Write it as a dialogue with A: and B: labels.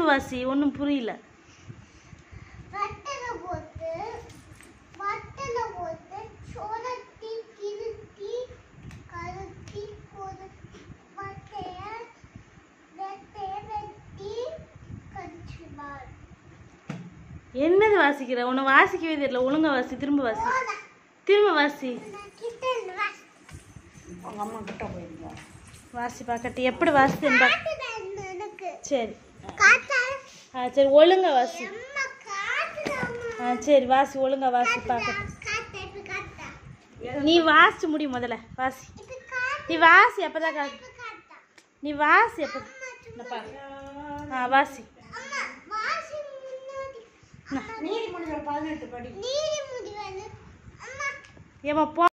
A: வாசி ஒன்றும் புரியல
B: வட்டல போட்டு வட்டல போட்டு சுரத்தி கிருத்தி கருத்தி போது வட்டைய வெட்டைய வெட்டி கடிச்சுவார்
A: என்னது வாசிக்கிற உன்னை வாசிக்கவே தெரியல ஒழுங்கா வாசி திரும்ப வாசி திரும்ப வாசி
B: கிட்ட வா
C: உங்க அம்மா கிட்ட போயிருந்தா
A: வாசி பார்க்கட்டு எப்படி வாசித்தேன் பா
B: காட்டுதான் எனக்கு
A: சரி
B: காட்டா
A: ஆ சரி ஒழுங்கா வாசி
B: அம்மா காட்டுதாம்மா
A: ஆ சரி வாசி ஒழுங்கா வாசி பார்க்கட்டு
B: காட்டா இப்ப காட்டா
A: நீ வாசிச்சு முடி முதல்ல வாசி
B: இப்ப காட்டா
A: நீ வாசி அப்பதான் கா-
B: இப்ப காட்டா
A: நீ வாசி அப்ப
B: அம்மா சும்மா
A: ஆ வாசி
B: அம்மா வாசி முன்னாடி
C: நீதிமொழிகள் பதினெட்டு படி
B: நீதி முடி வந்து அம்மா
A: ஏமா போ